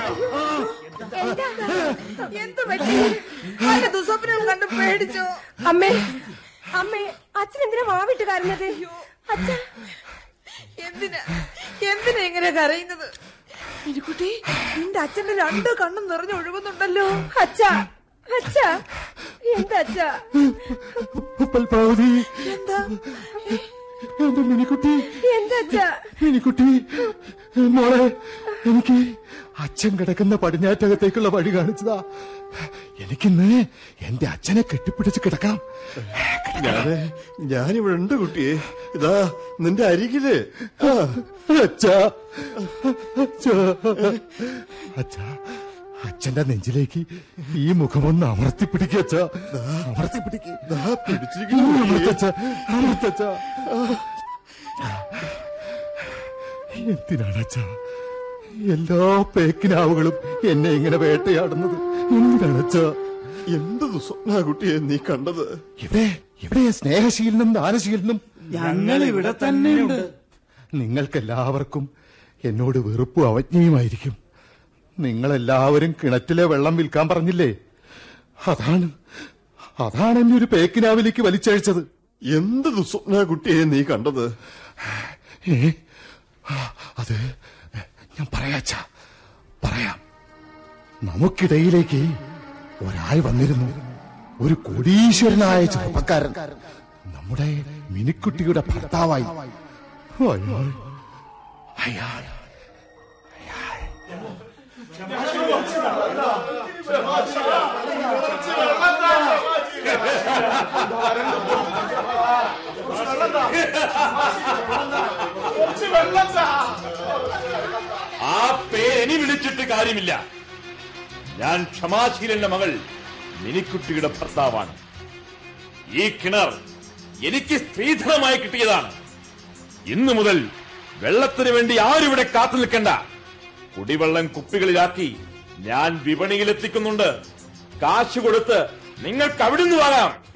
എന്ത് പറ്റി വല്ല ദുസ്വപ്നം കണ്ട് പേടിച്ചോ അമ്മേ അമ്മേ അച്ഛൻ എന്തിനാ വാവിട്ട് കരഞ്ഞത് അച്ഛ എന്തിനാ എന്തിനാ ഇങ്ങനെ കരയുന്നത് മിനിക്കുട്ടി നിന്റെ അച്ഛന്റെ രണ്ട് കണ്ണും നിറഞ്ഞൊഴുകുന്നുണ്ടല്ലോ അച്ഛ അച്ഛ എന്താ അച്ഛ പൽപാവതി എന്താ എന്റെ മിനിക്കുട്ടി എന്താ അച്ഛ മിനിക്കുട്ടി മോളെ എനിക്ക് അച്ഛൻ കിടക്കുന്ന പടിഞ്ഞാറ്റകത്തേക്കുള്ള വഴി കാണിച്ചതാ എനിക്കിന്ന് എന്റെ അച്ഛനെ കെട്ടിപ്പിടിച്ച് കിടക്കണം ഞാന് ഞാനിവിടെ ഉണ്ട് കുട്ടിയെ ഇതാ നിന്റെ അരികില് ആ, അച്ഛാ അച്ഛാ അച്ഛാ അച്ഛന്റെ നെഞ്ചിലേക്ക് ഈ മുഖമൊന്ന് അമർത്തി പിടിക്കുക അച്ഛാ അമർത്തി പിടിക്കുക ദാ പിടിച്ചിരിക്കുന്നു കുട്ടിയെ. അമർത്തച്ഛ അമർത്തച്ഛ എന്തിനാണ് അച്ഛാ എല്ലാ പേക്കിനാവുകളും എന്നെ ഇങ്ങനെ വേട്ടയാടുന്നത് എന്തിനാണ് അച്ഛാ എന്ത് സ്വപ്ന കുട്ടിയെ നീ കണ്ടത് ഇവിടെ ഇവിടെ സ്നേഹശീലനും ദാനശീലനും ഞങ്ങൾ ഇവിടെ തന്നെയുണ്ട് നിങ്ങൾക്കെല്ലാവർക്കും എന്നോട് വെറുപ്പും അവജ്ഞയുമായിരിക്കും നിങ്ങളെല്ലാവരും കിണറ്റിലെ വെള്ളം വിൽക്കാൻ പറഞ്ഞില്ലേ അതാണ് അതാണ് എന്നെ ഒരു പേക്കിനാവിലേക്ക് വലിച്ചഴിച്ചത് എന്ത് ദുസ്വപ്ന കുട്ടിയെ നീ കണ്ടത് ഏ അത് ഞാൻ പറയാച്ച പറയാം നമുക്കിടയിലേക്ക് ഒരാൾ വന്നിരുന്നു ഒരു കോടീശ്വരനായ ചെറുപ്പക്കാരൻ നമ്മുടെ മിനിക്കുട്ടിയുടെ ഭർത്താവായി അയാൾ അയാൾ ആ പേരെനി വിളിച്ചിട്ട് കാര്യമില്ല ഞാൻ ക്ഷമാശീലന്റെ മകൾ മിനിക്കുട്ടിയുടെ ഭർത്താവാണ് ഈ കിണർ എനിക്ക് സ്ത്രീധനമായി കിട്ടിയതാണ് ഇന്നു മുതൽ വെള്ളത്തിന് വേണ്ടി ആരും ഇവിടെ കാത്തു നിൽക്കണ്ട കുടിവെള്ളം കുപ്പികളിലാക്കി ഞാൻ വിപണിയിലെത്തിക്കുന്നുണ്ട് കാശ് കൊടുത്ത് നിങ്ങൾക്ക് അവിടുന്ന് വാങ്ങാം